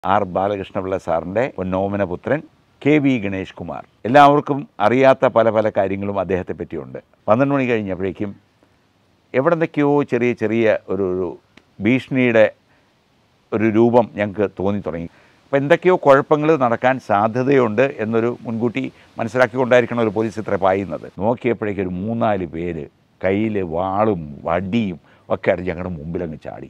R Balakrishna Pillai സാറിൻ്റെ പൊന്നോമന പുത്രൻ K V Ganesh Kumar എല്ലാവർക്കും അറിയാത്ത പല പല കാര്യങ്ങളും അദ്ദേഹത്തെ പറ്റിയുണ്ട് പന്ത്രണ്ട് മണി കഴിഞ്ഞപ്പോഴേക്കും എവിടെ നിന്നൊക്കെയോ ചെറിയ ചെറിയ ഒരു ഒരു ഭീഷണിയുടെ ഒരു രൂപം ഞങ്ങൾക്ക് തോന്നി തുടങ്ങി അപ്പോൾ എന്തൊക്കെയോ കുഴപ്പങ്ങൾ നടക്കാൻ സാധ്യതയുണ്ട് എന്നൊരു മുൻകൂട്ടി മനസ്സിലാക്കിക്കൊണ്ടായിരിക്കണം ഒരു പോലീസ് ഇത്ര പായുന്നത് നോക്കിയപ്പോഴേക്കും ഒരു മൂന്നാല് പേര് കയ്യിൽ വാളും വടിയും ഒക്കെ ആയിട്ട് ഞങ്ങളുടെ മുമ്പിലങ്ങ് ചാടി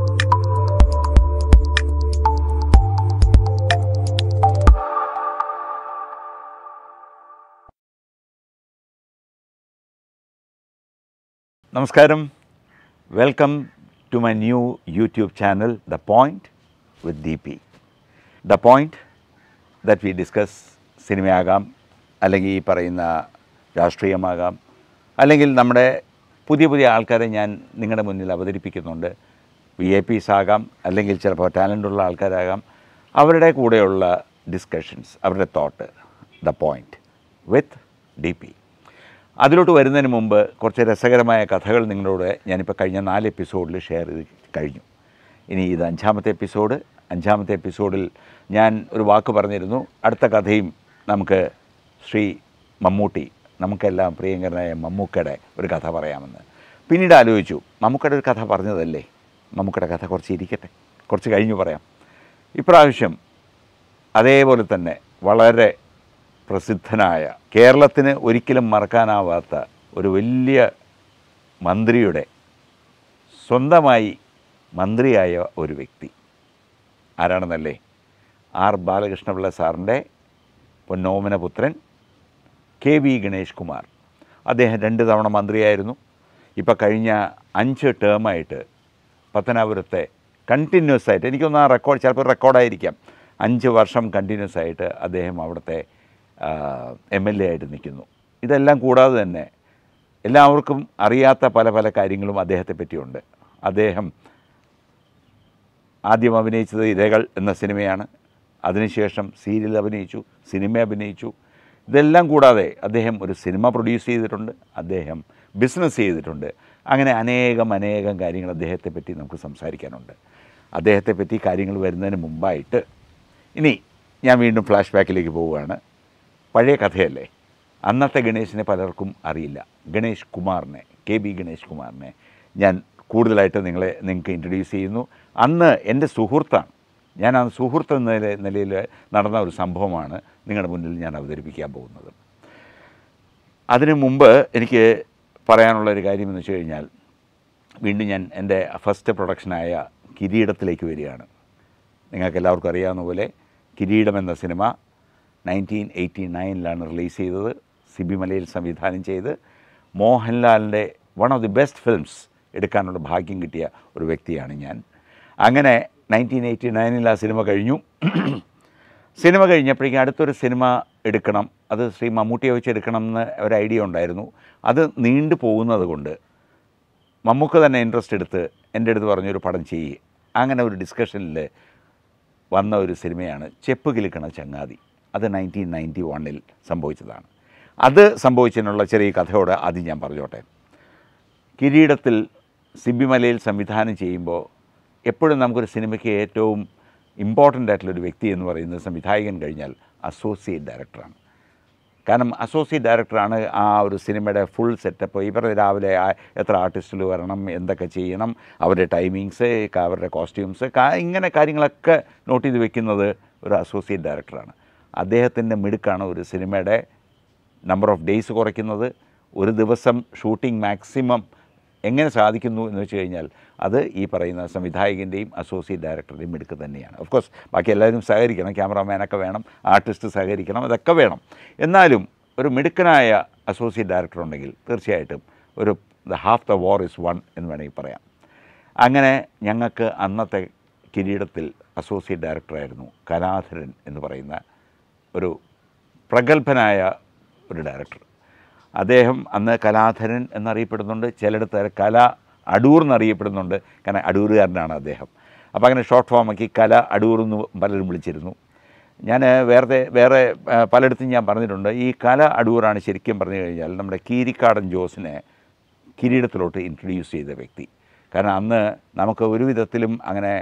നമസ്കാരം welcome to my new YouTube channel the point with the D the point that we discuss സിനിമയാകാം അല്ലെങ്കിൽ ഈ പറയുന്ന രാഷ്ട്രീയമാകാം അല്ലെങ്കിൽ നമ്മുടെ പുതിയ പുതിയ ആൾക്കാരെ ഞാൻ നിങ്ങളുടെ മുന്നിൽ അവതരിപ്പിക്കുന്നുണ്ട് വി ഐ പീസ് ആകാം അല്ലെങ്കിൽ ചിലപ്പോൾ ടാലൻ്റുള്ള ആൾക്കാരാകാം അവരുടെ കൂടെയുള്ള ഡിസ്കഷൻസ് അവരുടെ thought the point with D P അതിലോട്ട് വരുന്നതിന് മുമ്പ് കുറച്ച് രസകരമായ കഥകൾ നിങ്ങളോട് ഞാനിപ്പോൾ കഴിഞ്ഞ നാല് എപ്പിസോഡിൽ ഷെയർ ചെയ്ത് കഴിഞ്ഞു ഇനി ഇത് അഞ്ചാമത്തെ എപ്പിസോഡ് അഞ്ചാമത്തെ എപ്പിസോഡിൽ ഞാൻ ഒരു വാക്ക് പറഞ്ഞിരുന്നു അടുത്ത കഥയും നമുക്ക് ശ്രീ മമ്മൂട്ടി നമുക്കെല്ലാം പ്രിയങ്കരനായ മമ്മൂക്കയുടെ ഒരു കഥ പറയാമെന്ന് പിന്നീട് ആലോചിച്ചു മമ്മൂക്കയുടെ ഒരു കഥ പറഞ്ഞതല്ലേ മമ്മൂക്കയുടെ കഥ കുറച്ച് ഇരിക്കട്ടെ കുറച്ച് കഴിഞ്ഞു പറയാം ഇപ്രാവശ്യം അതേപോലെ തന്നെ വളരെ പ്രസിദ്ധനായ കേരളത്തിന് ഒരിക്കലും മറക്കാനാവാത്ത ഒരു വലിയ മന്ത്രിയുടെ സ്വന്തമായി മന്ത്രിയായ ഒരു വ്യക്തി ആരാണെന്നല്ലേ ആർ ബാലകൃഷ്ണപിള്ള സാറിൻ്റെ പൊന്നോമന പുത്രൻ കെ വി ഗണേഷ് കുമാർ അദ്ദേഹം രണ്ട് തവണ മന്ത്രിയായിരുന്നു ഇപ്പോൾ കഴിഞ്ഞ അഞ്ച് ടേമായിട്ട് പത്തനാപുരത്തെ കണ്ടിന്യൂസ് ആയിട്ട് എനിക്കൊന്ന് ആ റെക്കോർഡ് ചിലപ്പോൾ റെക്കോർഡായിരിക്കാം അഞ്ച് വർഷം കണ്ടിന്യൂസ് ആയിട്ട് അദ്ദേഹം അവിടുത്തെ എം എൽ എ ആയിട്ട് നിൽക്കുന്നു ഇതെല്ലാം കൂടാതെ തന്നെ എല്ലാവർക്കും അറിയാത്ത പല പല കാര്യങ്ങളും അദ്ദേഹത്തെ പറ്റിയുണ്ട് അദ്ദേഹം ആദ്യം അഭിനയിച്ചത് ഇരകൾ എന്ന സിനിമയാണ് അതിനുശേഷം സീരിയൽ അഭിനയിച്ചു സിനിമ അഭിനയിച്ചു ഇതെല്ലാം കൂടാതെ അദ്ദേഹം ഒരു സിനിമ പ്രൊഡ്യൂസ് ചെയ്തിട്ടുണ്ട് അദ്ദേഹം ബിസിനസ് ചെയ്തിട്ടുണ്ട് അങ്ങനെ അനേകം അനേകം കാര്യങ്ങൾ അദ്ദേഹത്തെ പറ്റി നമുക്ക് സംസാരിക്കാനുണ്ട് അദ്ദേഹത്തെ പറ്റി കാര്യങ്ങൾ വരുന്നതിന് മുമ്പായിട്ട് ഇനി ഞാൻ വീണ്ടും ഫ്ലാഷ് ബാക്കിലേക്ക് പോവുകയാണ് പഴയ കഥയല്ലേ അന്നത്തെ ഗണേശിനെ പലർക്കും അറിയില്ല ഗണേഷ് കുമാറിനെ കെ ബി ഗണേഷ് കുമാറിനെ ഞാൻ കൂടുതലായിട്ട് നിങ്ങളെ നിങ്ങൾക്ക് ഇൻട്രൊഡ്യൂസ് ചെയ്യുന്നു അന്ന് എൻ്റെ സുഹൃത്താണ് ഞാൻ ആ സുഹൃത്ത് എന്ന നില- നിലയിൽ നടന്ന ഒരു സംഭവമാണ് നിങ്ങളുടെ മുന്നിൽ ഞാൻ അവതരിപ്പിക്കാൻ പോകുന്നത് അതിനു മുമ്പ് എനിക്ക് പറയാനുള്ള ഒരു കാര്യം എന്ന് വെച്ച് കഴിഞ്ഞാൽ വീണ്ടും ഞാൻ എൻ്റെ ഫസ്റ്റ് പ്രൊഡക്ഷനായ കിരീടത്തിലേക്ക് വരികയാണ് നിങ്ങൾക്ക് എല്ലാവർക്കും അറിയാവുന്ന പോലെ കിരീടം എന്ന സിനിമ നയൻറ്റീൻ എയ്റ്റി നയനിലാണ് റിലീസ് ചെയ്തത് സിബി മലയിൽ സംവിധാനം ചെയ്ത് മോഹൻലാലിൻ്റെ one of the best films എടുക്കാനുള്ള ഭാഗ്യം കിട്ടിയ ഒരു വ്യക്തിയാണ് ഞാൻ അങ്ങനെ നയൻറ്റീൻ എയ്റ്റി നയനിൽ ആ സിനിമ കഴിഞ്ഞു സിനിമ കഴിഞ്ഞപ്പോഴേക്കും അടുത്തൊരു സിനിമ എടുക്കണം അത് ശ്രീ മമ്മൂട്ടിയെ വെച്ച് എടുക്കണം എന്ന് ഒരു ഐഡിയ ഉണ്ടായിരുന്നു അത് നീണ്ടു പോകുന്നത് കൊണ്ട് മമ്മൂക്ക തന്നെ ഇൻട്രസ്റ്റ് എടുത്ത് എൻ്റെ അടുത്ത് പറഞ്ഞൊരു പടം ചെയ്യ് അങ്ങനെ ഒരു ഡിസ്കഷനിൽ വന്ന ഒരു സിനിമയാണ് ചെപ്പ് കിലുക്കണ ചങ്ങാതി അത് നയൻറ്റീൻ നയൻറ്റി വണ്ണിൽ സംഭവിച്ചതാണ് അത് സംഭവിച്ചതിനുള്ള ചെറിയ കഥയോട് ആദ്യം ഞാൻ പറഞ്ഞോട്ടെ കിരീടത്തിൽ സിബിമലയിൽ സംവിധാനം ചെയ്യുമ്പോൾ എപ്പോഴും നമുക്കൊരു സിനിമയ്ക്ക് ഏറ്റവും ഇമ്പോർട്ടൻ്റ് ആയിട്ടുള്ളൊരു വ്യക്തി എന്ന് പറയുന്നത് സംവിധായകൻ കഴിഞ്ഞാൽ അസോസിയേറ്റ് ഡയറക്ടറാണ് കാരണം അസോസിയേറ്റ് ഡയറക്ടറാണ് ആ ഒരു സിനിമയുടെ ഫുൾ സെറ്റപ്പ് ഈ പറഞ്ഞ രാവിലെ ആ എത്ര ആർട്ടിസ്റ്റുകൾ വരണം എന്തൊക്കെ ചെയ്യണം അവരുടെ ടൈമിങ്സ് അവരുടെ കോസ്റ്റ്യൂംസ് ഇങ്ങനെ കാര്യങ്ങളൊക്കെ നോട്ട് ചെയ്ത് വെക്കുന്നത് ഒരു അസോസിയേറ്റ് ഡയറക്ടറാണ് അദ്ദേഹത്തിൻ്റെ മിടുക്കാണ് ഒരു സിനിമയുടെ നമ്പർ ഓഫ് ഡേയ്സ് കുറയ്ക്കുന്നത് ഒരു ദിവസം ഷൂട്ടിംഗ് മാക്സിമം എങ്ങനെ സാധിക്കുന്നു എന്ന് വെച്ച് കഴിഞ്ഞാൽ അത് ഈ പറയുന്ന സംവിധായകൻ്റെയും അസോസിയേറ്റ് ഡയറക്ടറുടെയും മിടുക്ക് തന്നെയാണ് ഓഫ് കോഴ്സ് ബാക്കി എല്ലാവരും സഹകരിക്കണം ക്യാമറാമാനൊക്കെ വേണം ആർട്ടിസ്റ്റ് സഹകരിക്കണം അതൊക്കെ വേണം എന്നാലും ഒരു മിടുക്കനായ അസോസിയേറ്റ് ഡയറക്ടർ ഉണ്ടെങ്കിൽ തീർച്ചയായിട്ടും ഒരു the half the war is won എന്ന് വേണമെങ്കിൽ പറയാം അങ്ങനെ ഞങ്ങൾക്ക് അന്നത്തെ കിരീടത്തിൽ അസോസിയേറ്റ് ഡയറക്ടറായിരുന്നു കലാധരൻ എന്ന് പറയുന്ന ഒരു പ്രഗത്ഭനായ ഒരു ഡയറക്ടർ അദ്ദേഹം അന്ന് കലാധരൻ എന്നറിയപ്പെടുന്നുണ്ട് ചിലയിടത്ത് കല അടൂർ എന്നറിയപ്പെടുന്നുണ്ട് കാരണം അടൂരുകാരനാണ് അദ്ദേഹം അപ്പോൾ അങ്ങനെ ഷോർട്ട് ഫോമാക്കി കല അടൂർ എന്ന് പലരും വിളിച്ചിരുന്നു ഞാൻ വേറെ വേറെ ആ, പലയിടത്തും ഞാൻ പറഞ്ഞിട്ടുണ്ട് ഈ കല അടൂറാണ് ശരിക്കും പറഞ്ഞു കഴിഞ്ഞാൽ നമ്മുടെ കീരിക്കാടൻ ജോസിനെ കിരീടത്തിലോട്ട് ഇൻട്രൊഡ്യൂസ് ചെയ്ത വ്യക്തി കാരണം അന്ന് നമുക്ക് ഒരു വിധത്തിലും അങ്ങനെ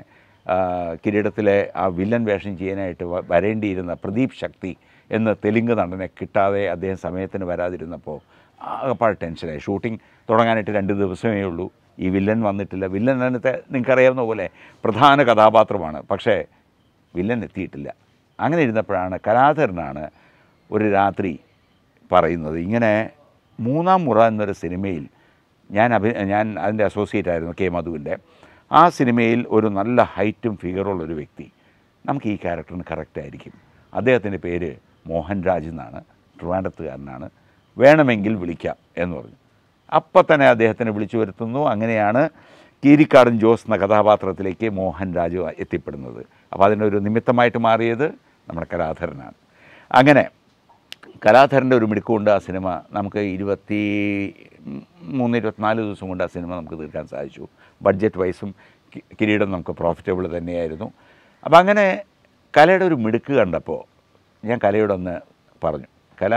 ആ, കിരീടത്തിലെ ആ വില്ലൻ വേഷം ചെയ്യാനായിട്ട് വ- വരേണ്ടിയിരുന്ന പ്രദീപ് ശക്തി എന്ന തെലുങ്ക് നടനെ കിട്ടാതെ അദ്ദേഹം സമയത്തിന് വരാതിരുന്നപ്പോൾ ആകെപ്പാട് ടെൻഷനായി ഷൂട്ടിംഗ് തുടങ്ങാനായിട്ട് രണ്ട് ദിവസമേ ഉള്ളൂ ഈ വില്ലൻ വന്നിട്ടില്ല വില്ലൻ അതിനകത്ത് നിങ്ങൾക്കറിയാവുന്ന പോലെ പ്രധാന കഥാപാത്രമാണ് പക്ഷേ വില്ലൻ എത്തിയിട്ടില്ല അങ്ങനെ ഇരുന്നപ്പോഴാണ് കലാധരനാണ് ഒരു രാത്രി പറയുന്നത് ഇങ്ങനെ മൂന്നാം മുറ എന്നൊരു സിനിമയിൽ ഞാൻ അഭി ഞാൻ അതിൻ്റെ അസോസിയേറ്റ് ആയിരുന്നു കെ മധുവിൻ്റെ ആ സിനിമയിൽ ഒരു നല്ല ഹൈറ്റും ഫിഗറുള്ള ഒരു വ്യക്തി നമുക്ക് ഈ ക്യാരക്ടറിന് കറക്റ്റ് ആയിരിക്കും അദ്ദേഹത്തിൻ്റെ പേര് മോഹൻരാജ് എന്നാണ് ട്രിവാൻഡത്തുകാരനാണ് വേണമെങ്കിൽ വിളിക്കാം എന്ന് പറഞ്ഞു അപ്പം തന്നെ അദ്ദേഹത്തിനെ വിളിച്ചു വരുത്തുന്നു അങ്ങനെയാണ് കീരിക്കാടൻ ജോസ് എന്ന കഥാപാത്രത്തിലേക്ക് മോഹൻരാജ് എത്തിപ്പെടുന്നത് അപ്പോൾ അതിനൊരു നിമിത്തമായിട്ട് മാറിയത് നമ്മുടെ കലാധരനാണ് അങ്ങനെ കലാധരൻ്റെ ഒരു മിടുക്കുകൊണ്ട് ആ സിനിമ നമുക്ക് ഇരുപത്തി മൂന്ന് ഇരുപത്തിനാല് ദിവസം കൊണ്ട് ആ സിനിമ നമുക്ക് തീർക്കാൻ സാധിച്ചു ബഡ്ജറ്റ് വൈസും കി- കിരീടം നമുക്ക് പ്രോഫിറ്റബിൾ തന്നെയായിരുന്നു അപ്പോൾ അങ്ങനെ കലയുടെ ഒരു മിടുക്ക് കണ്ടപ്പോൾ ഞാൻ കലയോടൊന്ന് പറഞ്ഞു കല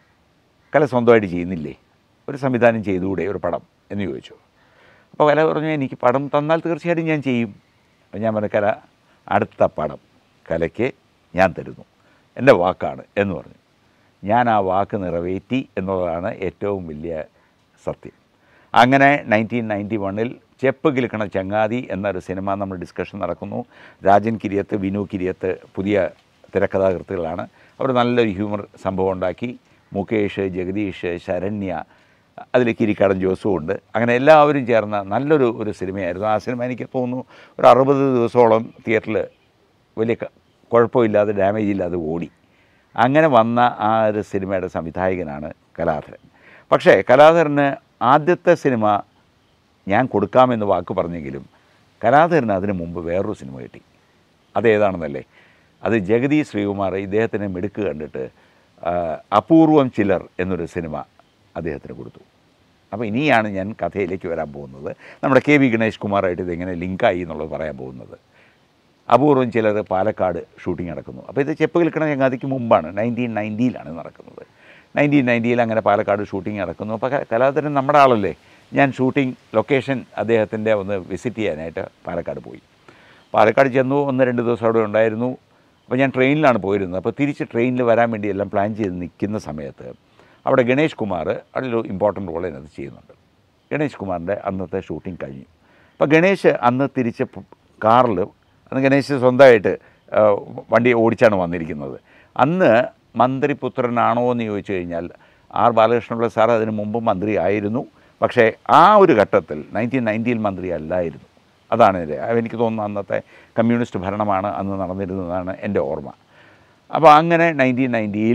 കല സ്വന്തമായിട്ട് ചെയ്യുന്നില്ലേ ഒരു സംവിധാനം ചെയ്തുകൂടെ ഒരു പടം എന്ന് ചോദിച്ചു അപ്പോൾ കല പറഞ്ഞു എനിക്ക് പടം തന്നാൽ തീർച്ചയായിട്ടും ഞാൻ ചെയ്യും അപ്പോൾ ഞാൻ പറഞ്ഞു കല അടുത്ത പടം കലയ്ക്ക് ഞാൻ തരുന്നു എൻ്റെ വാക്കാണ് എന്ന് പറഞ്ഞു ഞാൻ ആ വാക്ക് നിറവേറ്റി എന്നുള്ളതാണ് ഏറ്റവും വലിയ സത്യം അങ്ങനെ നയൻറ്റീൻ നയൻറ്റി വണ്ണിൽ ചെപ്പ് കിലുക്കണ ചങ്ങാതി എന്നൊരു സിനിമ നമ്മൾ ഡിസ്കഷൻ നടക്കുന്നു രാജൻ കിരിയത്ത് വിനു കിരിയത്ത് പുതിയ തിരക്കഥാകൃത്തുകളാണ് അവർ നല്ലൊരു ഹ്യൂമർ സംഭവം ഉണ്ടാക്കി മുകേഷ് ജഗദീഷ് ശരണ്യ അതിൽ കിരിക്കാടൻ ജോസും ഉണ്ട് അങ്ങനെ എല്ലാവരും ചേർന്ന നല്ലൊരു ഒരു സിനിമയായിരുന്നു ആ സിനിമ എനിക്ക് തോന്നുന്നു ഒരു അറുപത് ദിവസത്തോളം തിയേറ്ററിൽ വലിയ ക- കുഴപ്പമില്ലാതെ ഡാമേജ് ഇല്ലാതെ ഓടി അങ്ങനെ വന്ന ആ ഒരു സിനിമയുടെ സംവിധായകനാണ് കലാധരൻ പക്ഷേ കലാധരന് ആദ്യത്തെ സിനിമ ഞാൻ കൊടുക്കാമെന്ന് വാക്ക് പറഞ്ഞെങ്കിലും കലാധരന് അതിനു മുമ്പ് വേറൊരു സിനിമ കിട്ടി അതേതാണെന്നല്ലേ അത് ജഗതി ശ്രീകുമാർ ഇദ്ദേഹത്തിന് മിടുക്ക് കണ്ടിട്ട് ആ, അപൂർവം ചിലർ എന്നൊരു സിനിമ അദ്ദേഹത്തിന് കൊടുത്തു അപ്പോൾ ഇനിയാണ് ഞാൻ കഥയിലേക്ക് വരാൻ പോകുന്നത് നമ്മുടെ കെ വി ഗണേഷ് കുമാറായിട്ട് ഇതെങ്ങനെ ലിങ്കായി എന്നുള്ളത് പറയാൻ പോകുന്നത് അപൂർവം ചിലർ പാലക്കാട് ഷൂട്ടിംഗ് നടക്കുന്നു അപ്പോൾ ഇത് ചെപ്പ് കിൽക്കണ ചങ്ങാതിക്ക് മുമ്പാണ് നയൻറ്റീൻ നയൻറ്റിയിലാണ് നടക്കുന്നത് നയൻറ്റീൻ നയൻറ്റിയിൽ അങ്ങനെ പാലക്കാട് ഷൂട്ടിംഗ് നടക്കുന്നു അപ്പോൾ ക- കലാധരൻ നമ്മുടെ ആളല്ലേ ഞാൻ ഷൂട്ടിംഗ് ലൊക്കേഷൻ അദ്ദേഹത്തിൻ്റെ ഒന്ന് വിസിറ്റ് ചെയ്യാനായിട്ട് പാലക്കാട് പോയി പാലക്കാട് ചെന്നു ഒന്ന് രണ്ട് ദിവസം അവിടെ ഉണ്ടായിരുന്നു അപ്പോൾ ഞാൻ ട്രെയിനിലാണ് പോയിരുന്നത് അപ്പോൾ തിരിച്ച് ട്രെയിനിൽ വരാൻ വേണ്ടി എല്ലാം പ്ലാൻ ചെയ്ത് നിൽക്കുന്ന സമയത്ത് അവിടെ ഗണേഷ് കുമാർ അതിലൊരു ഇമ്പോർട്ടൻ്റ് റോൾ അതിനകത്ത് ചെയ്യുന്നുണ്ട് ഗണേഷ് കുമാറിൻ്റെ അന്നത്തെ ഷൂട്ടിംഗ് കഴിഞ്ഞു അപ്പോൾ ഗണേഷ് അന്ന് തിരിച്ച് കാറിൽ അന്ന് ഗണേഷ് സ്വന്തമായിട്ട് ആ, വണ്ടി ഓടിച്ചാണ് വന്നിരിക്കുന്നത് അന്ന് മന്ത്രിപുത്രനാണോ എന്ന് ചോദിച്ചു കഴിഞ്ഞാൽ ആർ ബാലകൃഷ്ണപിള്ള സാർ അതിന് മുമ്പ് മന്ത്രി ആയിരുന്നു പക്ഷേ ആ ഒരു ഘട്ടത്തിൽ നയൻറ്റീൻ നയൻറ്റിയിൽ മന്ത്രി അല്ലായിരുന്നു അതാണ് ഇത് എനിക്ക് തോന്നുന്നു അന്നത്തെ കമ്മ്യൂണിസ്റ്റ് ഭരണമാണ് അന്ന് നടന്നിരുന്നതാണ് എൻ്റെ ഓർമ്മ അപ്പോൾ അങ്ങനെ നയൻറ്റീൻ നയൻറ്റിയിൽ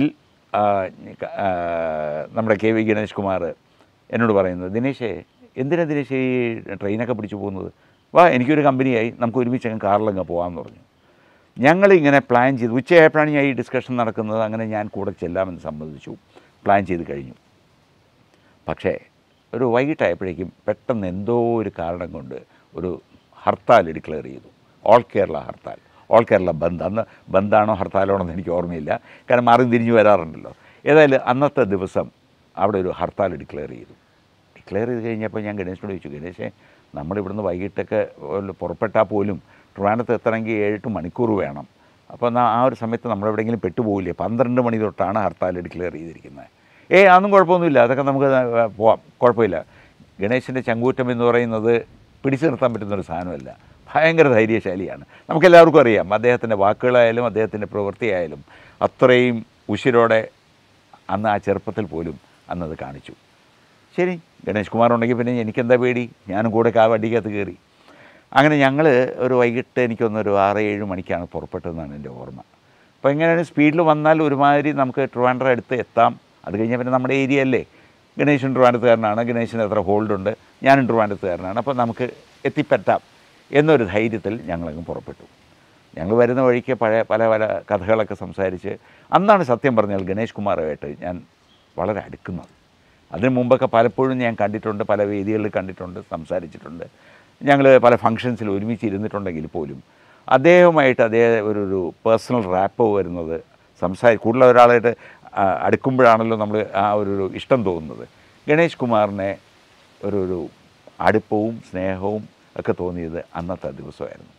നമ്മുടെ കെ വി ഗണേഷ് കുമാർ എന്നോട് പറയുന്നത് ദിനേശേ എന്തിനാ ദിനേശ് ഈ ട്രെയിനൊക്കെ പിടിച്ചു പോകുന്നത് വാ എനിക്കൊരു കമ്പനിയായി നമുക്ക് ഒരുമിച്ച് അങ്ങ് കാറിലങ്ങ് പോകാമെന്ന് പറഞ്ഞു ഞങ്ങളിങ്ങനെ പ്ലാൻ ചെയ്ത് ഉച്ചയായപ്പോഴാണ് ഞാൻ ഈ ഡിസ്കഷൻ നടക്കുന്നത് അങ്ങനെ ഞാൻ കൂടെ ചെല്ലാമെന്ന് സമ്മതിച്ചു പ്ലാൻ ചെയ്ത് കഴിഞ്ഞു പക്ഷേ ഒരു വൈകിട്ടായപ്പോഴേക്കും പെട്ടെന്ന് എന്തോ ഒരു കാരണം കൊണ്ട് ഒരു ഹർത്താൽ ഡിക്ലെയർ ചെയ്തു ഓൾ കേരള ഹർത്താൽ ഓൾ കേരള ബന്ദ് അന്ന് ബന്ദാണോ ഹർത്താലാണോ എന്ന് എനിക്ക് ഓർമ്മയില്ല കാരണം മാറി തിരിഞ്ഞു വരാറുണ്ടല്ലോ ഏതായാലും അന്നത്തെ ദിവസം അവിടെ ഒരു ഹർത്താൽ ഡിക്ലെയർ ചെയ്തു ഡിക്ലെയർ ചെയ്ത് കഴിഞ്ഞപ്പോൾ ഞാൻ ഗണേശനോട് ചോദിച്ചു ഗണേശേ നമ്മളിവിടുന്ന് വൈകിട്ടൊക്കെ വല്ല പുറപ്പെട്ടാൽ പോലും ട്രിവാൻഡത്ത് എത്തണമെങ്കിൽ ഏഴെട്ട് മണിക്കൂർ വേണം അപ്പോൾ എന്നാൽ ആ ഒരു സമയത്ത് നമ്മളെവിടെയെങ്കിലും പെട്ടുപോകില്ലേ പന്ത്രണ്ട് മണി തൊട്ടാണ് ഹർത്താൽ ഡിക്ലെയർ ചെയ്തിരിക്കുന്നത് ഏ അതൊന്നും കുഴപ്പമൊന്നുമില്ല അതൊക്കെ നമുക്ക് ആ, പോവാം കുഴപ്പമില്ല ഗണേശൻ്റെ ചങ്കൂറ്റം എന്ന് പറയുന്നത് പിടിച്ചു നിർത്താൻ പറ്റുന്നൊരു സാധനമല്ല ഭയങ്കര ധൈര്യശാലിയാണ് നമുക്കെല്ലാവർക്കും അറിയാം അദ്ദേഹത്തിൻ്റെ വാക്കുകളായാലും അദ്ദേഹത്തിൻ്റെ പ്രവൃത്തിയായാലും അത്രയും ഉശിരോടെ അന്ന് ആ ചെറുപ്പത്തിൽ പോലും അന്നത് കാണിച്ചു ശരി ഗണേഷ് കുമാർ ഉണ്ടെങ്കിൽ പിന്നെ എനിക്കെന്താ പേടി ഞാനും കൂടെ ആ വണ്ടിക്കകത്ത് കയറി അങ്ങനെ ഞങ്ങൾ ഒരു വൈകിട്ട് എനിക്കൊന്നൊരു ആറ് ഏഴ് മണിക്കാണ് പുറപ്പെട്ടതെന്നാണ് എൻ്റെ ഓർമ്മ അപ്പോൾ എങ്ങനെയാണ് സ്പീഡിൽ വന്നാൽ ഒരുമാതിരി നമുക്ക് ട്രിവാൻഡ്രം അടുത്ത് എത്താം അത് കഴിഞ്ഞാൽ പിന്നെ നമ്മുടെ ഏരിയ അല്ലേ ഗണേശൻ ട്രിവാൻഡത്തുകാരനാണ് ഗണേശന് എത്ര ഹോൾഡുണ്ട് ഞാനും ട്രിവാൻഡത്തുകാരനാണ് അപ്പോൾ നമുക്ക് എത്തിപ്പറ്റാം എന്നൊരു ധൈര്യത്തിൽ ഞങ്ങളങ്ങ് പുറപ്പെട്ടു ഞങ്ങൾ വരുന്ന വഴിക്ക് പഴയ പല പല കഥകളൊക്കെ സംസാരിച്ച് അന്നാണ് സത്യം പറഞ്ഞാൽ ഗണേഷ് കുമാറുമായിട്ട് ഞാൻ വളരെ അടുക്കുന്നത് അതിന് മുമ്പൊക്കെ പലപ്പോഴും ഞാൻ കണ്ടിട്ടുണ്ട് പല വേദികളിൽ കണ്ടിട്ടുണ്ട് സംസാരിച്ചിട്ടുണ്ട് ഞങ്ങൾ പല ഫങ്ഷൻസിൽ ഒരുമിച്ച് ഇരുന്നിട്ടുണ്ടെങ്കിൽ പോലും അദ്ദേഹവുമായിട്ട് അദ്ദേഹം ഒരു ഒരു പേഴ്സണൽ റാപ്പ് വരുന്നത് സംസാരി കൂടുതൽ ഒരാളായിട്ട് ആ, അടുക്കുമ്പോഴാണല്ലോ നമ്മൾ ആ ഒരു ഒരു ഇഷ്ടം തോന്നുന്നത് ഗണേഷ് കുമാറിനെ ഒരു ഒരു അടുപ്പവും സ്നേഹവും ഒക്കെ തോന്നിയത് അന്നത്തെ ദിവസമായിരുന്നു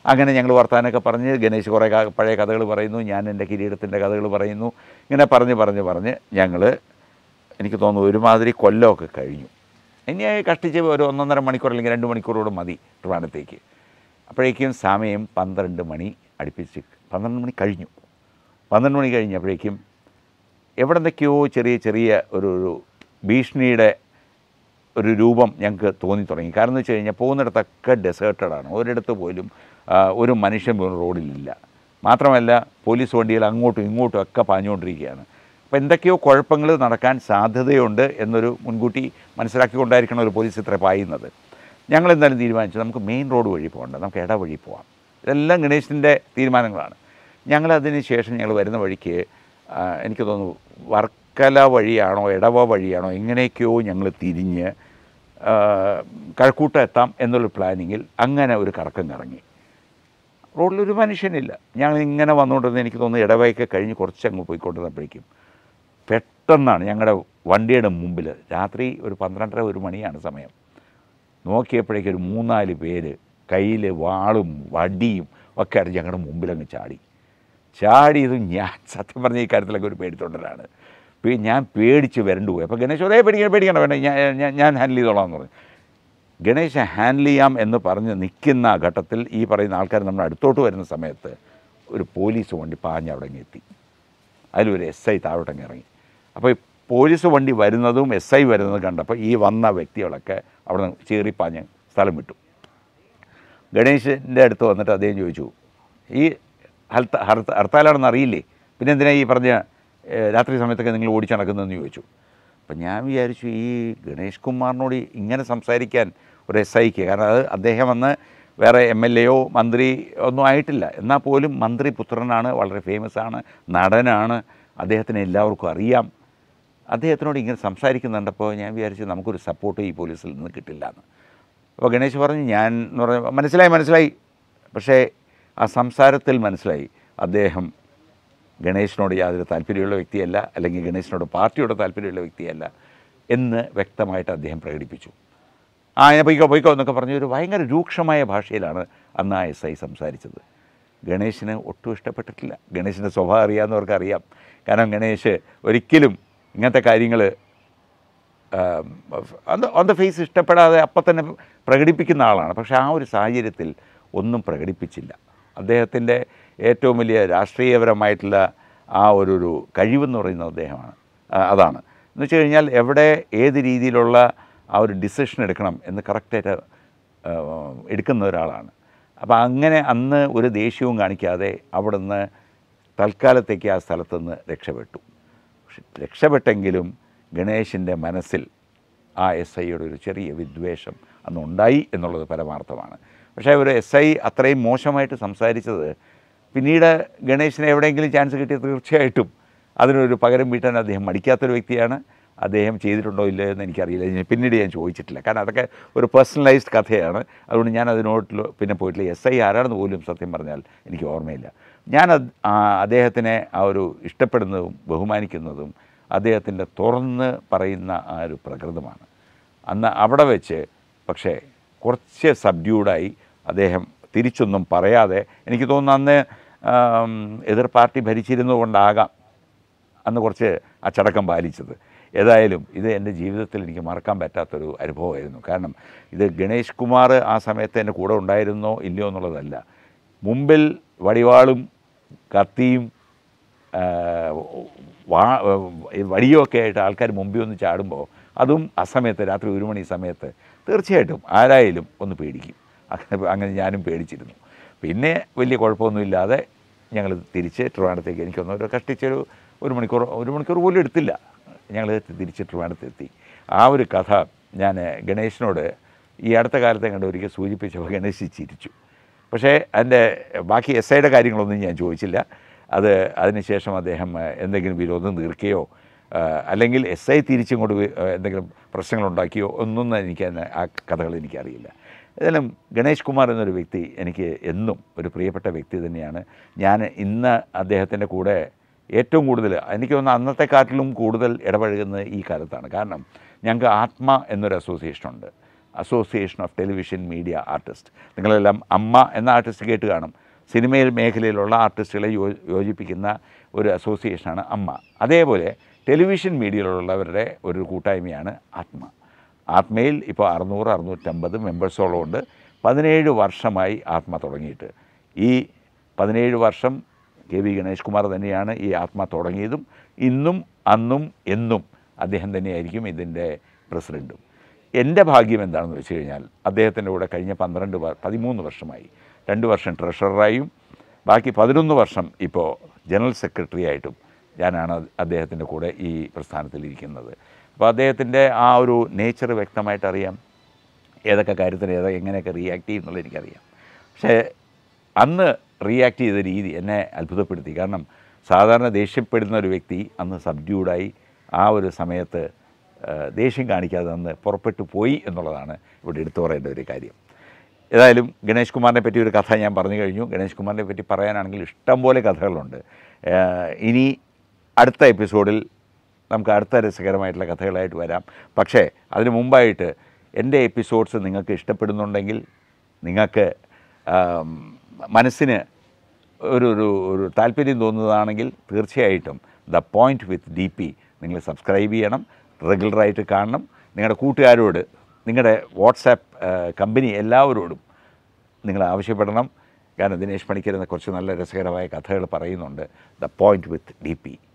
അങ്ങനെ ഞങ്ങൾ വർത്താനമൊക്കെ പറഞ്ഞ് ഗണേശ് കുറേ ക- പഴയ കഥകൾ പറയുന്നു ഞാൻ എൻ്റെ കിരീടത്തിൻ്റെ കഥകൾ പറയുന്നു ഇങ്ങനെ പറഞ്ഞ് പറഞ്ഞ് പറഞ്ഞ് ഞങ്ങൾ എനിക്ക് തോന്നുന്നു ഒരുമാതിരി കൊല്ലമൊക്കെ കഴിഞ്ഞു ഇനി കഷ്ടിച്ച് ഒരു ഒന്നൊന്നര മണിക്കൂർ അല്ലെങ്കിൽ രണ്ട് മണിക്കൂറോട് മതി ട്രിവാൻഡത്തേക്ക് അപ്പോഴേക്കും സമയം പന്ത്രണ്ട് മണി അടുപ്പിച്ച് പന്ത്രണ്ട് മണി കഴിഞ്ഞു പന്ത്രണ്ട് മണി കഴിഞ്ഞപ്പോഴേക്കും എവിടെ നിന്നൊക്കെയോ ചെറിയ ചെറിയ ഒരു ഒരു ഭീഷണിയുടെ ഒരു രൂപം ഞങ്ങൾക്ക് തോന്നി തുടങ്ങി കാരണം എന്ന് വെച്ച് കഴിഞ്ഞാൽ പോകുന്നിടത്തൊക്കെ ഡെസേർട്ടഡാണ് ഒരിടത്ത് പോലും ആ, ഒരു മനുഷ്യൻ പോലും റോഡിലില്ല മാത്രമല്ല പോലീസ് വണ്ടികൾ അങ്ങോട്ടും ഇങ്ങോട്ടും ഒക്കെ പാഞ്ഞുകൊണ്ടിരിക്കുകയാണ് അപ്പോൾ എന്തൊക്കെയോ കുഴപ്പങ്ങൾ നടക്കാൻ സാധ്യതയുണ്ട് എന്നൊരു മുൻകൂട്ടി മനസ്സിലാക്കിക്കൊണ്ടായിരിക്കണം ഒരു പോലീസ് ഇത്ര പായുന്നത് ഞങ്ങൾ എന്തായാലും തീരുമാനിച്ചു നമുക്ക് മെയിൻ റോഡ് വഴി പോകണ്ട നമുക്ക് ഇട വഴി പോവാം ഇതെല്ലാം ഗണേശിൻ്റെ തീരുമാനങ്ങളാണ് ഞങ്ങളതിന് ശേഷം ഞങ്ങൾ വരുന്ന വഴിക്ക് ആ, എനിക്ക് തോന്നുന്നു വർക്കല വഴിയാണോ ഇടവ വഴിയാണോ എങ്ങനെയൊക്കെയോ ഞങ്ങൾ തിരിഞ്ഞ് ആ, കഴക്കൂട്ടം എത്താം എന്നുള്ള പ്ലാനിങ്ങിൽ അങ്ങനെ ഒരു കറക്കം കറങ്ങി റോഡിലൊരു മനുഷ്യനില്ല ഞങ്ങൾ ഇങ്ങനെ വന്നുകൊണ്ടിരുന്ന എനിക്ക് തോന്നുന്നു ഇടവയൊക്കെ കഴിഞ്ഞ് കുറച്ചങ്ങ് പോയിക്കൊണ്ടിരുന്നപ്പോഴേക്കും പെട്ടെന്നാണ് ഞങ്ങളുടെ വണ്ടിയുടെ മുമ്പിൽ രാത്രി ഒരു പന്ത്രണ്ടര ഒരു മണിയാണ് സമയം നോക്കിയപ്പോഴേക്കും ഒരു മൂന്നാല് പേര് കയ്യിൽ വാളും വടിയും ഒക്കെ ആയിട്ട് ഞങ്ങളുടെ മുമ്പിലങ്ങ് ചാടി ചാടിയതും ഞാൻ സത്യം പറഞ്ഞ ഈ കാര്യത്തിലൊക്കെ ഒരു പേടിത്തൊണ്ടരാണ് പിന്നെ ഞാൻ പേടിച്ച് വരണ്ടു പോയി അപ്പോൾ ഗണേശ് ഒരേ പേടിക്കണം പേടിക്കണം വേണ്ട ഞാൻ ഞാൻ- ഞാൻ ഹാൻഡിൽ ചെയ്തോളാം എന്ന് പറഞ്ഞു ഗണേശ ഹാൻഡിൽ ചെയ്യാം എന്ന് പറഞ്ഞ് നിൽക്കുന്ന ആ ഘട്ടത്തിൽ ഈ പറയുന്ന ആൾക്കാർ നമ്മുടെ അടുത്തോട്ട് വരുന്ന സമയത്ത് ഒരു പോലീസ് വണ്ടി പാഞ്ഞ് അവിടെ അങ്ങ് എത്തി അതിലൊരു എസ് ഐ താഴോട്ടങ്ങ് ഇറങ്ങി അപ്പോൾ ഈ പോലീസ് വണ്ടി വരുന്നതും എസ് ഐ വരുന്നതും കണ്ടപ്പോൾ ഈ വന്ന വ്യക്തികളൊക്കെ അവിടെ നിന്ന് ചീറിപ്പാഞ്ഞ് സ്ഥലം വിട്ടു ഗണേശൻ്റെ അടുത്ത് വന്നിട്ട് അദ്ദേഹം ചോദിച്ചു ഈ ഹർത്ത ഹർത്ത ഹർത്താലാണെന്ന് അറിയില്ലേ പിന്നെ എന്തിനാ ഈ പറഞ്ഞ ഏഹ്, രാത്രി സമയത്തൊക്കെ നിങ്ങൾ ഓടിച്ച് നടക്കുന്നതെന്ന് ചോദിച്ചു അപ്പം ഞാൻ വിചാരിച്ചു ഈ ഗണേഷ് കുമാറിനോട് ഇങ്ങനെ സംസാരിക്കാൻ ഒരു എസ് ഐക്ക് കാരണം അത് അദ്ദേഹം അന്ന് വേറെ എം എൽ എയോ മന്ത്രി ഒന്നും ആയിട്ടില്ല എന്നാൽ പോലും മന്ത്രി പുത്രനാണ് വളരെ ഫേമസ് ആണ് നടനാണ് അദ്ദേഹത്തിന് എല്ലാവർക്കും അറിയാം അദ്ദേഹത്തിനോട് ഇങ്ങനെ സംസാരിക്കുന്നുണ്ടപ്പോൾ ഞാൻ വിചാരിച്ചു നമുക്കൊരു സപ്പോർട്ട് ഈ പോലീസിൽ നിന്ന് കിട്ടില്ല എന്ന് അപ്പോൾ ഗണേശ് പറഞ്ഞു ഞാൻ എന്ന് പറഞ്ഞ മനസ്സിലായി മനസ്സിലായി പക്ഷേ ആ സംസാരത്തിൽ മനസ്സിലായി അദ്ദേഹം ഗണേശിനോട് യാതൊരു താല്പര്യമുള്ള വ്യക്തിയല്ല അല്ലെങ്കിൽ ഗണേശിനോട് പാർട്ടിയോട് താല്പര്യമുള്ള വ്യക്തിയല്ല എന്ന് വ്യക്തമായിട്ട് അദ്ദേഹം പ്രകടിപ്പിച്ചു ആ ഞാൻ പൊയ്ക്കോ പൊയ്ക്കോ എന്നൊക്കെ പറഞ്ഞ ഒരു ഭയങ്കര രൂക്ഷമായ ഭാഷയിലാണ് അന്ന് ആ എസ് ഐ സംസാരിച്ചത് ഗണേശിന് ഒട്ടും ഇഷ്ടപ്പെട്ടിട്ടില്ല ഗണേശിൻ്റെ സ്വഭാവം അറിയാവുന്നവർക്ക് അറിയാം കാരണം ഗണേശ് ഒരിക്കലും ഇങ്ങനത്തെ കാര്യങ്ങൾ ഓൺ ദ ഫേസ് ഇഷ്ടപ്പെടാതെ അപ്പം തന്നെ പ്രകടിപ്പിക്കുന്ന ആളാണ് പക്ഷേ ആ ഒരു സാഹചര്യത്തിൽ ഒന്നും പ്രകടിപ്പിച്ചില്ല അദ്ദേഹത്തിൻ്റെ ഏറ്റവും വലിയ രാഷ്ട്രീയപരമായിട്ടുള്ള ആ ഒരു ഒരു കഴിവെന്ന് പറയുന്നത് അദ്ദേഹമാണ് ആ, അതാണ് എന്ന് വെച്ച് കഴിഞ്ഞാൽ എവിടെ ഏത് രീതിയിലുള്ള ആ ഒരു ഡിസിഷൻ എടുക്കണം എന്ന് കറക്റ്റായിട്ട് എടുക്കുന്ന ഒരാളാണ് അപ്പോൾ അങ്ങനെ അന്ന് ഒരു ദേഷ്യവും കാണിക്കാതെ അവിടുന്ന് തൽക്കാലത്തേക്ക് ആ സ്ഥലത്തുനിന്ന് രക്ഷപ്പെട്ടു പക്ഷെ രക്ഷപ്പെട്ടെങ്കിലും ഗണേശിൻ്റെ മനസ്സിൽ ആ എസ് ഐയുടെ ഒരു ചെറിയ വിദ്വേഷം അന്ന് ഉണ്ടായി എന്നുള്ളത് പരമാർത്ഥമാണ് പക്ഷേ ഒരു എസ് ഐ അത്രയും മോശമായിട്ട് സംസാരിച്ചത് പിന്നീട് ഗണേശിന് എവിടെയെങ്കിലും ചാൻസ് കിട്ടിയ തീർച്ചയായിട്ടും അതിനൊരു പകരം വീട്ടാൻ അദ്ദേഹം മടിക്കാത്തൊരു വ്യക്തിയാണ് അദ്ദേഹം ചെയ്തിട്ടുണ്ടോ ഇല്ലയോ എന്ന് എനിക്കറിയില്ല ഞാൻ പിന്നീട് ഞാൻ ചോദിച്ചിട്ടില്ല കാരണം അതൊക്കെ ഒരു പേഴ്സണലൈസ്ഡ് കഥയാണ് അതുകൊണ്ട് ഞാൻ അതിനോട്ട് പിന്നെ പോയിട്ടില്ല എസ് ഐ ആരാണെന്ന് പോലും സത്യം പറഞ്ഞാൽ എനിക്ക് ഓർമ്മയില്ല ഞാൻ അത് ആ അദ്ദേഹത്തിനെ ആ ഒരു ഇഷ്ടപ്പെടുന്നതും ബഹുമാനിക്കുന്നതും അദ്ദേഹത്തിൻ്റെ തുറന്ന് പറയുന്ന ആ ഒരു പ്രകൃതമാണ് അന്ന് അവിടെ വെച്ച് പക്ഷേ കുറച്ച് സബ്ഡ്യൂഡായി അദ്ദേഹം തിരിച്ചൊന്നും പറയാതെ എനിക്ക് തോന്നുന്നു അന്ന് ആം, എതിർ പാർട്ടി ഭരിച്ചിരുന്നുകൊണ്ടാകാം അന്ന് കുറച്ച് അച്ചടക്കം പാലിച്ചത് ഏതായാലും ഇത് എൻ്റെ ജീവിതത്തിൽ എനിക്ക് മറക്കാൻ പറ്റാത്തൊരു അനുഭവമായിരുന്നു കാരണം ഇത് ഗണേഷ് കുമാർ ആ സമയത്ത് എൻ്റെ കൂടെ ഉണ്ടായിരുന്നോ ഇല്ലയോ എന്നുള്ളതല്ല മുമ്പിൽ വടിവാളും കത്തിയും ആ, വാ വടിയൊക്കെ ആയിട്ട് ആൾക്കാർ മുമ്പിൽ ഒന്ന് ചാടുമ്പോൾ അതും ആ സമയത്ത് രാത്രി ഒരു മണി സമയത്ത് തീർച്ചയായിട്ടും ആരായാലും ഒന്ന് പേടിക്കും അങ്ങനെ അങ്ങനെ ഞാനും പേടിച്ചിരുന്നു പിന്നെ വലിയ കുഴപ്പമൊന്നുമില്ലാതെ ഞങ്ങൾ തിരിച്ച് ട്രിവാൻഡത്തേക്ക് എനിക്കൊന്ന് ഒരു കഷ്ടിച്ചൊരു ഒരു മണിക്കൂർ ഒരു മണിക്കൂർ പോലും എടുത്തില്ല ഞങ്ങൾ തിരിച്ച് ട്രിവാൻഡത്തെത്തി ആ ഒരു കഥ ഞാൻ ഗണേശനോട് ഈ അടുത്ത കാലത്തെ കണ്ട് ഒരിക്കൽ സൂചിപ്പിച്ചപ്പോൾ ഗണേശ് ചിരിച്ചു പക്ഷേ അതിൻ്റെ ബാക്കി എസ് ഐയുടെ കാര്യങ്ങളൊന്നും ഞാൻ ചോദിച്ചില്ല അത് അതിനുശേഷം അദ്ദേഹം ഏഹ്, എന്തെങ്കിലും വിരോധം തീർക്കുകയോ ഏഹ്, അല്ലെങ്കിൽ എസ് ഐ തിരിച്ചിങ്ങോട്ട് വി- ഏഹ്, എന്തെങ്കിലും പ്രശ്നങ്ങളുണ്ടാക്കിയോ ഒന്നും എനിക്ക് അതിന് ആ കഥകൾ എനിക്കറിയില്ല ഏതായാലും ഗണേഷ് കുമാർ എന്നൊരു വ്യക്തി എനിക്ക് എന്നും ഒരു പ്രിയപ്പെട്ട വ്യക്തി തന്നെയാണ് ഞാൻ ഇന്ന് അദ്ദേഹത്തിൻ്റെ കൂടെ ഏറ്റവും കൂടുതൽ എനിക്ക് തോന്നുന്നു അന്നത്തെക്കാട്ടിലും കൂടുതൽ ഇടപഴകുന്നത് ഈ കാലത്താണ് കാരണം ഞങ്ങൾക്ക് ആത്മ എന്നൊരു അസോസിയേഷൻ ഉണ്ട് association of television media artist നിങ്ങളെല്ലാം അമ്മ എന്ന ആർട്ടിസ്റ്റ് കേട്ട് കാണും സിനിമയിൽ മേഖലയിലുള്ള ആർട്ടിസ്റ്റുകളെ യോ യോജിപ്പിക്കുന്ന ഒരു അസോസിയേഷനാണ് അമ്മ അതേപോലെ ടെലിവിഷൻ മീഡിയയിലുള്ളവരുടെ ഒരു കൂട്ടായ്മയാണ് ആത്മ ആത്മയിൽ ഇപ്പോൾ അറുന്നൂറ് അറുന്നൂറ്റമ്പത് മെമ്പേഴ്സോളം ഉണ്ട് പതിനേഴ് വർഷമായി ആത്മ തുടങ്ങിയിട്ട് ഈ പതിനേഴ് വർഷം കെ വി ഗണേഷ് കുമാർ തന്നെയാണ് ഈ ആത്മ തുടങ്ങിയതും ഇന്നും അന്നും എന്നും അദ്ദേഹം തന്നെയായിരിക്കും ഇതിൻ്റെ പ്രസിഡൻറ്റും എൻ്റെ ഭാഗ്യം എന്താണെന്ന് വെച്ച് കഴിഞ്ഞാൽ അദ്ദേഹത്തിൻ്റെ കൂടെ കഴിഞ്ഞ പന്ത്രണ്ട് വ- പതിമൂന്ന് വർഷമായി രണ്ട് വർഷം ട്രഷററായും ബാക്കി പതിനൊന്ന് വർഷം ഇപ്പോൾ ജനറൽ സെക്രട്ടറി ആയിട്ടും ഞാനാണ് അദ്ദേഹത്തിൻ്റെ കൂടെ ഈ പ്രസ്ഥാനത്തിലിരിക്കുന്നത് അപ്പോൾ അദ്ദേഹത്തിൻ്റെ ആ ഒരു നേച്ചർ വ്യക്തമായിട്ട് അറിയാം ഏതൊക്കെ കാര്യത്തിന് ഏതൊക്കെ എങ്ങനെയൊക്കെ റിയാക്ട് ചെയ്യും എന്നുള്ളത് എനിക്കറിയാം പക്ഷേ അന്ന് റിയാക്ട് ചെയ്ത രീതി എന്നെ അത്ഭുതപ്പെടുത്തി കാരണം സാധാരണ ദേഷ്യപ്പെടുന്ന ഒരു വ്യക്തി അന്ന് സബ്ഡ്യൂഡായി ആ ഒരു സമയത്ത് ആ, ദേഷ്യം കാണിക്കാതെ അന്ന് പുറപ്പെട്ടു പോയി എന്നുള്ളതാണ് ഇവിടെ എടുത്തു പറയേണ്ട ഒരു കാര്യം ഏതായാലും ഗണേഷ് കുമാറിനെ പറ്റി ഒരു കഥ ഞാൻ പറഞ്ഞു കഴിഞ്ഞു ഗണേഷ് കുമാറിനെ പറ്റി പറയാനാണെങ്കിൽ ഇഷ്ടംപോലെ കഥകളുണ്ട് ആ, ഇനി അടുത്ത എപ്പിസോഡിൽ നമുക്ക് അടുത്ത രസകരമായിട്ടുള്ള കഥകളായിട്ട് വരാം പക്ഷേ അതിന് മുമ്പായിട്ട് എൻ്റെ എപ്പിസോഡ്സ് നിങ്ങൾക്ക് ഇഷ്ടപ്പെടുന്നുണ്ടെങ്കിൽ നിങ്ങൾക്ക് ആം, മനസ്സിന് ഒരു ഒരു ഒരു താല്പര്യം തോന്നുന്നതാണെങ്കിൽ തീർച്ചയായിട്ടും the point with D P നിങ്ങൾ സബ്സ്ക്രൈബ് ചെയ്യണം റെഗുലറായിട്ട് കാണണം നിങ്ങളുടെ കൂട്ടുകാരോട് നിങ്ങളുടെ വാട്സാപ്പ് കമ്പനി എല്ലാവരോടും നിങ്ങൾ ആവശ്യപ്പെടണം കാരണം ദിനേശ് പണിക്കർ എന്ന കുറച്ച് നല്ല രസകരമായ കഥകൾ പറയുന്നുണ്ട് the point with D P